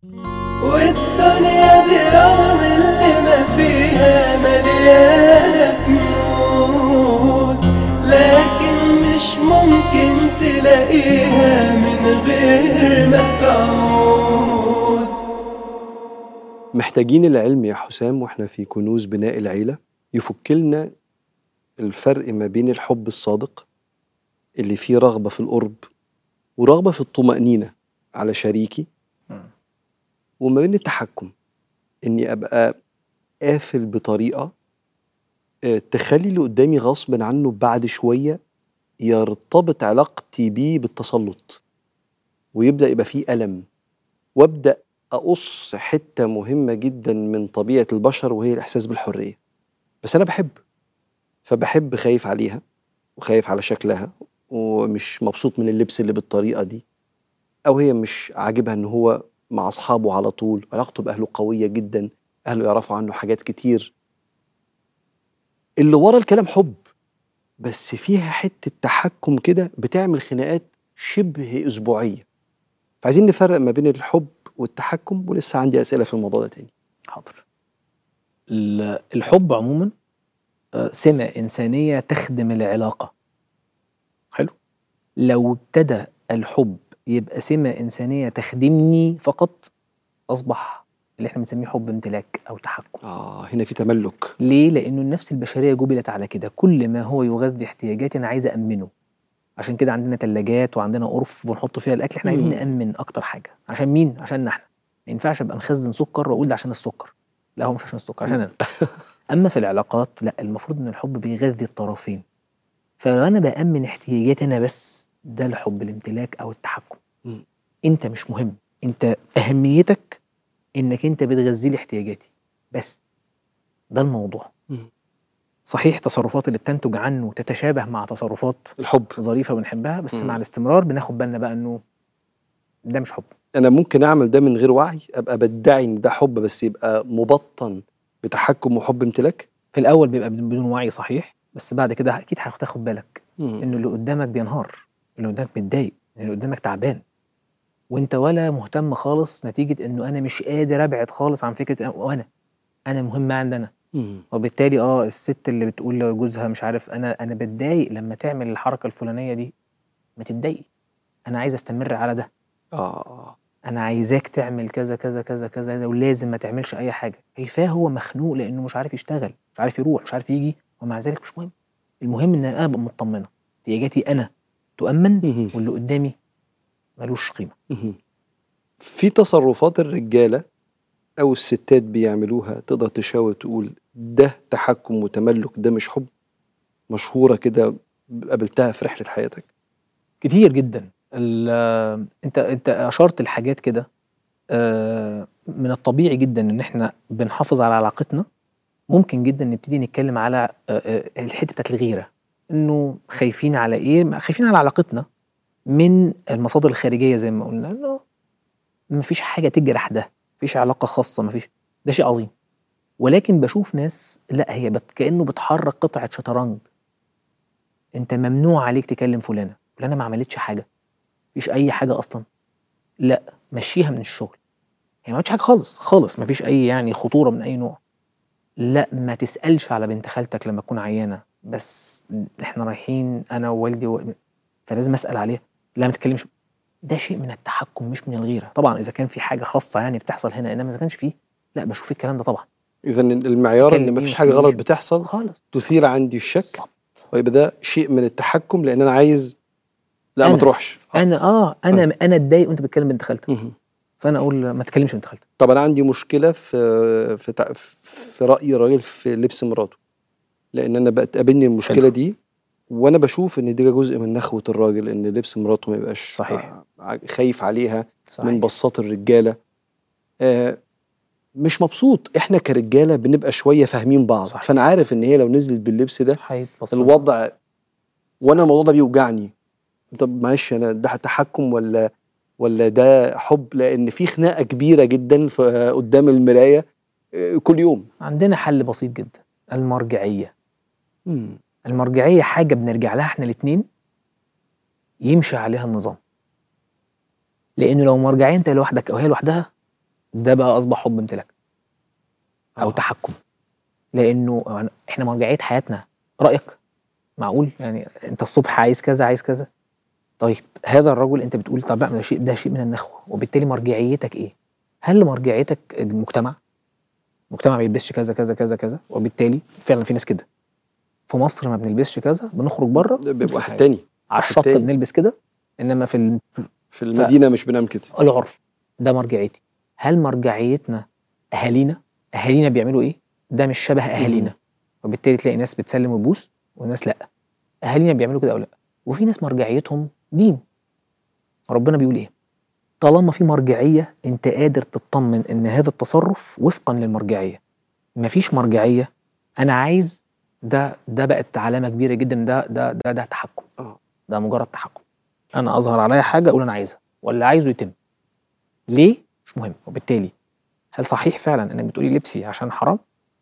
والدنيا دي رغم اللي ما فيها مليانة كنوز لكن مش ممكن تلاقيها من غير ما تعوز محتاجين العلم يا حسام واحنا في كنوز بناء العيلة يفك لنا الفرق ما بين الحب الصادق اللي فيه رغبة في القرب ورغبة في الطمأنينة على شريكي وما بين التحكم اني ابقى قافل بطريقة آه، تخلي اللي قدامي غصب عنه بعد شوية يرتبط علاقتي بيه بالتسلط ويبدأ يبقى فيه ألم وابدأ أقص حتة مهمة جدا من طبيعة البشر وهي الإحساس بالحرية بس أنا بحب فبحب خايف عليها وخايف على شكلها ومش مبسوط من اللبس اللي بالطريقة دي أو هي مش عاجبها إن هو مع أصحابه على طول علاقته بأهله قوية جدا أهله يعرفوا عنه حاجات كتير اللي ورا الكلام حب بس فيها حتة تحكم كده بتعمل خناقات شبه أسبوعية فعايزين نفرق ما بين الحب والتحكم ولسه عندي أسئلة في الموضوع ده تاني حاضر ال- الحب عموما آه، سمة إنسانية تخدم العلاقة حلو لو ابتدى الحب يبقى سمة إنسانية تخدمني فقط أصبح اللي احنا بنسميه حب امتلاك أو تحكم آه هنا في تملك ليه؟ لأنه النفس البشرية جبلت على كده كل ما هو يغذي احتياجاتي أنا عايز أأمنه عشان كده عندنا تلاجات وعندنا قرف بنحط فيها الأكل احنا عايزين مم. نأمن أكتر حاجة عشان مين؟ عشان احنا ما ينفعش أبقى مخزن سكر وأقول ده عشان السكر لا هو مش عشان السكر عشان أنا أما في العلاقات لا المفروض إن الحب بيغذي الطرفين فلو أنا بأمن احتياجاتي أنا بس ده الحب الامتلاك أو التحكم مم. أنت مش مهم أنت أهميتك إنك أنت بتغذي لي احتياجاتي بس ده الموضوع مم. صحيح تصرفات اللي بتنتج عنه تتشابه مع تصرفات الحب ظريفه بنحبها بس مم. مع الاستمرار بناخد بالنا بقى انه ده مش حب انا ممكن اعمل ده من غير وعي ابقى بدعي ان ده حب بس يبقى مبطن بتحكم وحب امتلاك في الاول بيبقى بدون بدون وعي صحيح بس بعد كده اكيد هتاخد بالك مم. انه اللي قدامك بينهار اللي قدامك متضايق اللي قدامك تعبان وانت ولا مهتم خالص نتيجه انه انا مش قادر ابعد خالص عن فكره أ- وانا انا مهم عندنا مم. وبالتالي اه الست اللي بتقول لجوزها مش عارف انا انا بتضايق لما تعمل الحركه الفلانيه دي ما تتضايقي انا عايز استمر على ده اه انا عايزاك تعمل كذا كذا كذا كذا ولازم ما تعملش اي حاجه كيفاه هو مخنوق لانه مش عارف يشتغل مش عارف يروح مش عارف يجي ومع ذلك مش مهم المهم ان انا ابقى مطمنه احتياجاتي انا تؤمن مهم. واللي قدامي ملوش قيمه مهم. في تصرفات الرجاله او الستات بيعملوها تقدر تشاور تقول ده تحكم وتملك ده مش حب مشهوره كده قابلتها في رحله حياتك كتير جدا ال- انت انت اشرت لحاجات كده آه، من الطبيعي جدا ان احنا بنحافظ على علاقتنا ممكن جدا نبتدي نتكلم على آه، آه، الحته بتاعت الغيره انه خايفين على ايه خايفين على علاقتنا من المصادر الخارجيه زي ما قلنا انه مفيش حاجه تجرح ده مفيش علاقه خاصه مفيش ده شيء عظيم ولكن بشوف ناس لا هي بت كانه بتحرك قطعه شطرنج انت ممنوع عليك تكلم فلانه فلانه ما عملتش حاجه مفيش اي حاجه اصلا لا مشيها من الشغل هي ما عملتش حاجه خالص خالص مفيش اي يعني خطوره من اي نوع لا ما تسالش على بنت خالتك لما تكون عيانه بس احنا رايحين انا ووالدي و... فلازم اسال عليها لا ما تتكلمش ده شيء من التحكم مش من الغيره طبعا اذا كان في حاجه خاصه يعني بتحصل هنا انما اذا كانش فيه لا بشوف الكلام ده طبعا اذا المعيار ان تكلم مفيش مين حاجه غلط ومفيش- بتحصل خالص تثير عندي الشك بالظبط. ويبقى ده شيء من التحكم لان انا عايز لا ما أنا. تروحش آه. انا اه انا انا اتضايق وانت بتكلم بنت خالتك مهم. فانا اقول ما تكلمش بنت خالتك طب انا عندي مشكله في في تع- في راي راجل في لبس مراته لان انا بقت تقابلني المشكله حلو. دي وانا بشوف ان دي جزء من نخوه الراجل ان لبس مراته ما يبقاش صحيح. ع- خايف عليها صحيح. من بصات الرجاله آه مش مبسوط احنا كرجاله بنبقى شويه فاهمين بعض صحيح. فانا عارف ان هي لو نزلت باللبس ده هيتبسط. الوضع وانا الموضوع ده بيوجعني طب معلش انا ده تحكم ولا ولا ده حب لان في خناقه كبيره جدا في قدام المرايه آه، كل يوم عندنا حل بسيط جدا المرجعيه المرجعيه حاجه بنرجع لها احنا الاثنين يمشي عليها النظام لانه لو مرجعيه انت لوحدك او هي لوحدها ده بقى اصبح حب امتلاك او آه. تحكم لانه احنا مرجعيه حياتنا رايك معقول يعني انت الصبح عايز كذا عايز كذا طيب هذا الرجل انت بتقول طب لا ده شيء ده شيء من النخوه وبالتالي مرجعيتك ايه هل مرجعيتك المجتمع المجتمع ما بيلبسش كذا كذا كذا كذا وبالتالي فعلا في ناس كده في مصر ما بنلبسش كذا بنخرج بره ده بيبقى واحد تاني على واحد الشط تاني. بنلبس كده انما في ال- في المدينه مش بنعمل كده العرف ده مرجعيتي هل مرجعيتنا اهالينا اهالينا بيعملوا ايه ده مش شبه اهالينا وبالتالي تلاقي ناس بتسلم وتبوس وناس لا اهالينا بيعملوا كده او لا وفي ناس مرجعيتهم دين ربنا بيقول ايه طالما في مرجعيه انت قادر تطمن ان هذا التصرف وفقا للمرجعيه مفيش مرجعيه انا عايز ده ده بقت علامه كبيره جدا ده ده ده ده تحكم آه. ده مجرد تحكم انا اظهر عليا حاجه اقول انا عايزها ولا عايزه يتم ليه مش مهم وبالتالي هل صحيح فعلا انك بتقولي لبسي عشان حرام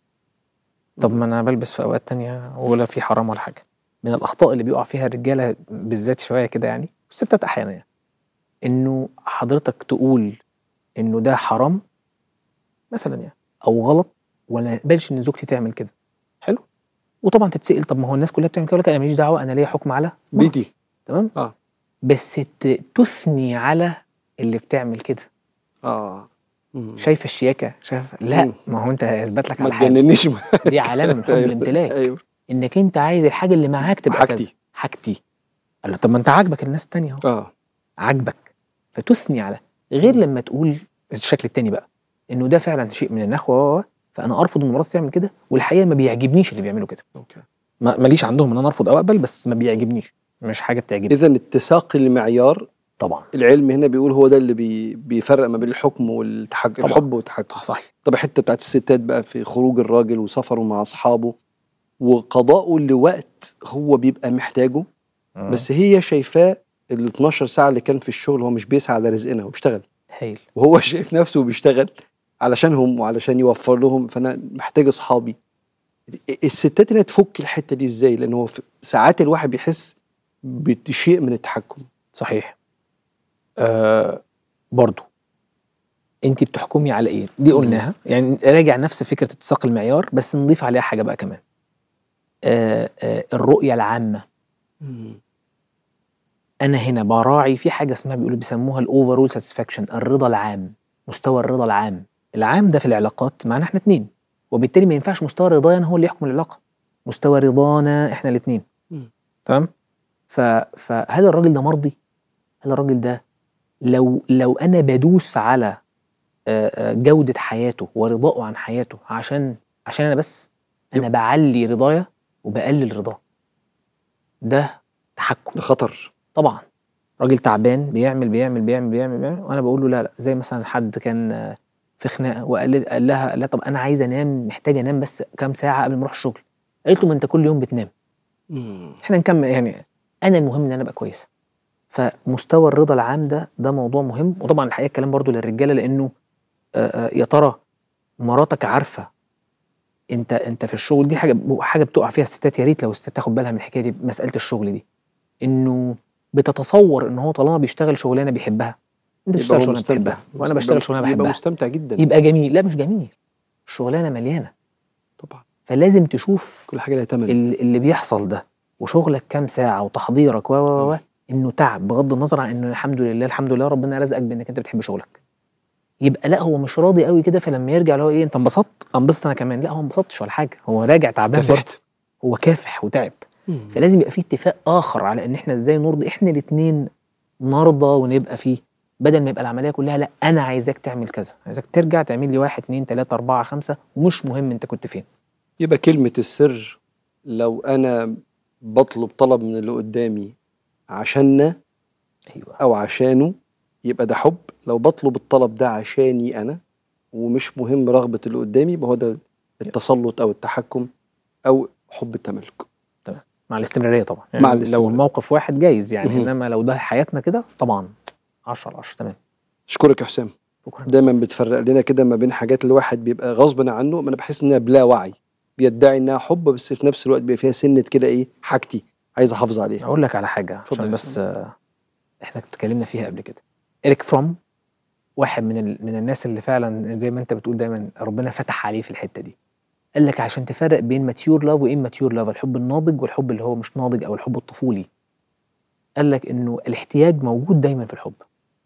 طب ما انا بلبس في اوقات تانية ولا في حرام ولا حاجه من الاخطاء اللي بيقع فيها الرجاله بالذات شويه كده يعني والستات احيانا يعني انه حضرتك تقول انه ده حرام مثلا يعني او غلط ولا ما اقبلش ان زوجتي تعمل كده حلو وطبعا تتسال طب ما هو الناس كلها بتعمل كده ولا انا ماليش دعوه انا ليا حكم على مراتي. بيتي تمام آه. بس ت- تثني على اللي بتعمل كده اه مم. شايفه الشياكه شايف لا مم. ما هو انت اثبت لك ما على حاجه تجننيش دي علامه من حب الامتلاك ايوه انك انت عايز الحاجه اللي معاك تبقى حاجتي. كذا حاجتي قال له طب ما انت عاجبك الناس التانية اهو اه عاجبك فتثني على غير لما تقول الشكل التاني بقى انه ده فعلا شيء من النخوه و- و- فانا ارفض ان مراتي تعمل كده والحقيقه ما بيعجبنيش اللي بيعملوا كده اوكي ما- ماليش عندهم ان انا ارفض او اقبل بس ما بيعجبنيش مش حاجه بتعجبني اذا اتساق المعيار طبعا العلم هنا بيقول هو ده اللي بي بيفرق ما بين الحكم والتحكم طبعاً. الحب والتحكم صح طب الحته بتاعت الستات بقى في خروج الراجل وسفره مع اصحابه وقضائه لوقت هو بيبقى محتاجه بس هي شايفاه ال 12 ساعه اللي كان في الشغل هو مش بيسعى على رزقنا هو بيشتغل هايل وهو شايف نفسه بيشتغل علشانهم وعلشان يوفر لهم فانا محتاج اصحابي الستات هنا تفك الحته دي ازاي لان هو في ساعات الواحد بيحس بشيء من التحكم صحيح آه برضو انت بتحكمي على ايه دي قلناها يعني راجع نفس فكره اتساق المعيار بس نضيف عليها حاجه بقى كمان آه آه الرؤيه العامه انا هنا براعي في حاجه اسمها بيقولوا بيسموها الاوفرول ساتسفاكشن الرضا العام مستوى الرضا العام العام ده في العلاقات معنا احنا اتنين وبالتالي ما ينفعش مستوى رضايا أنا هو اللي يحكم العلاقه مستوى رضانا احنا الاتنين مم. تمام ف... فهل الراجل ده مرضي هل الراجل ده لو لو انا بدوس على آه، آه، جوده حياته ورضائه عن حياته عشان عشان انا بس انا يب. بعلي رضايا وبقلل رضاه ده تحكم ده خطر طبعا راجل تعبان بيعمل بيعمل بيعمل بيعمل, بيعمل وانا بقول له لا لا زي مثلا حد كان آه، في خناقه وقال لي- قال لها لا طب انا عايز انام محتاج انام بس كام ساعه قبل ما اروح الشغل قالت له ما انت كل يوم بتنام احنا نكمل يعني انا المهم ان انا ابقى كويسه فمستوى الرضا العام ده ده موضوع مهم وطبعا الحقيقه الكلام برضو للرجاله لانه آه، آه، يا ترى مراتك عارفه انت انت في الشغل دي حاجه حاجه بتقع فيها الستات يا ريت لو الستات تاخد بالها من الحكايه دي مساله الشغل دي انه بتتصور ان هو طالما بيشتغل شغلانه بيحبها انت يبقى بتشتغل هو شغلانه مستمتع بتحبها وانا بشتغل شغلانه يبقى بحبها مستمتع جدا يبقى جميل لا مش جميل الشغلانه مليانه طبعا فلازم تشوف كل حاجه لها ثمن ال- اللي بيحصل ده وشغلك كام ساعه وتحضيرك و و و انه تعب بغض النظر عن انه الحمد لله الحمد لله ربنا رزقك بانك انت بتحب شغلك يبقى لا هو مش راضي قوي كده فلما يرجع اللي هو ايه انت انبسطت انبسط انا كمان لا هو ما انبسطش ولا حاجه هو راجع تعبان برضه كافحت هو كافح وتعب فلازم يبقى في اتفاق اخر على ان احنا ازاي نرضي احنا الاثنين نرضى ونبقى فيه بدل ما يبقى العمليه كلها لا انا عايزاك تعمل كذا عايزاك ترجع تعمل لي واحد اتنين تلاته اربعه خمسه ومش مهم انت كنت فين يبقى كلمة السر لو أنا بطلب طلب من اللي قدامي عشاننا ايوه أو عشانه يبقى ده حب لو بطلب الطلب ده عشاني أنا ومش مهم رغبة اللي قدامي يبقى هو ده التسلط أو التحكم أو حب التملك مع الاستمراريه طبعا مع يعني لو الاستمرارية. الموقف واحد جايز يعني مهم. انما لو ده حياتنا كده طبعا 10 على 10 تمام أشكرك يا حسام شكرا دايما بتفرق لنا كده ما بين حاجات الواحد بيبقى غصب عنه ما أنا بحس إنها بلا وعي بيدعي إنها حب بس في نفس الوقت بيبقى فيها سنة كده إيه حاجتي عايز أحافظ عليها اقول لك على حاجه اتفضل عشان يا بس آه، احنا اتكلمنا فيها قبل كده إريك فروم واحد من ال... من الناس اللي فعلا زي ما انت بتقول دايما ربنا فتح عليه في الحته دي قال لك عشان تفرق بين ماتيور لاف وان ماتيور لاف الحب الناضج والحب اللي هو مش ناضج او الحب الطفولي قال لك انه الاحتياج موجود دايما في الحب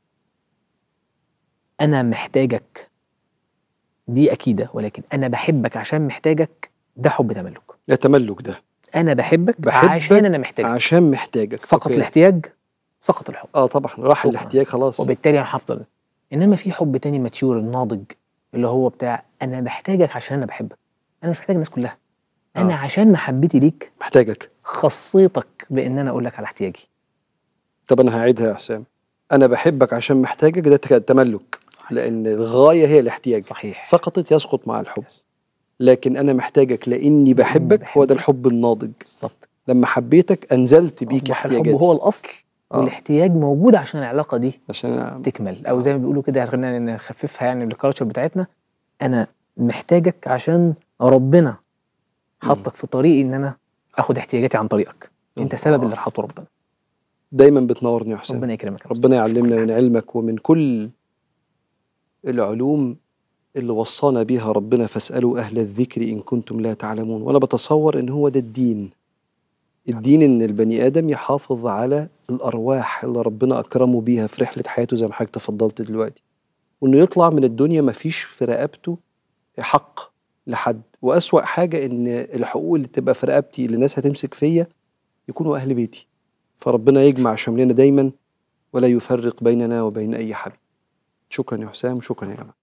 انا محتاجك دي اكيده ولكن انا بحبك عشان محتاجك ده حب تملك يا تملك ده انا بحبك, بحبك عشان انا محتاجك عشان محتاجك سقط أوكي. الاحتياج سقط الحب اه طبعا راح شكراً. الاحتياج خلاص وبالتالي انا هفضل انما في حب تاني ماتيور الناضج اللي هو بتاع انا بحتاجك عشان انا بحبك انا مش محتاج الناس كلها انا آه. عشان محبتي ليك محتاجك خصيتك بان انا اقول لك على احتياجي طب انا هعيدها يا حسام انا بحبك عشان محتاجك ده تك- تملك صحيح. لان الغايه هي الاحتياج صحيح سقطت يسقط مع الحب لكن انا محتاجك لاني بحبك هو ده بحبك. الحب الناضج بالظبط لما حبيتك انزلت بيك أصبح الحب احتياجاتي هو الاصل آه. والاحتياج موجود عشان العلاقه دي عشان أنا- تكمل او زي ما بيقولوا كده خلينا نخففها يعني بالكالتشر بتاعتنا انا محتاجك عشان ربنا حطك في طريقي ان انا اخد احتياجاتي عن طريقك انت سبب الله. اللي حاطه ربنا دايما بتنورني يا حسام ربنا يكرمك يا ربنا يعلمنا من علمك ومن كل العلوم اللي وصانا بيها ربنا فاسألوا أهل الذكر إن كنتم لا تعلمون وأنا بتصور إن هو ده الدين الدين إن البني آدم يحافظ على الأرواح اللي ربنا أكرمه بيها في رحلة حياته زي ما حضرتك تفضلت دلوقتي وإنه يطلع من الدنيا مفيش في رقبته حق لحد وأسوأ حاجة إن الحقوق اللي تبقى في رقبتي اللي الناس هتمسك فيا يكونوا أهل بيتي فربنا يجمع شملنا دايما ولا يفرق بيننا وبين أي حبيب شكرا يا حسام شكرا يا جماعة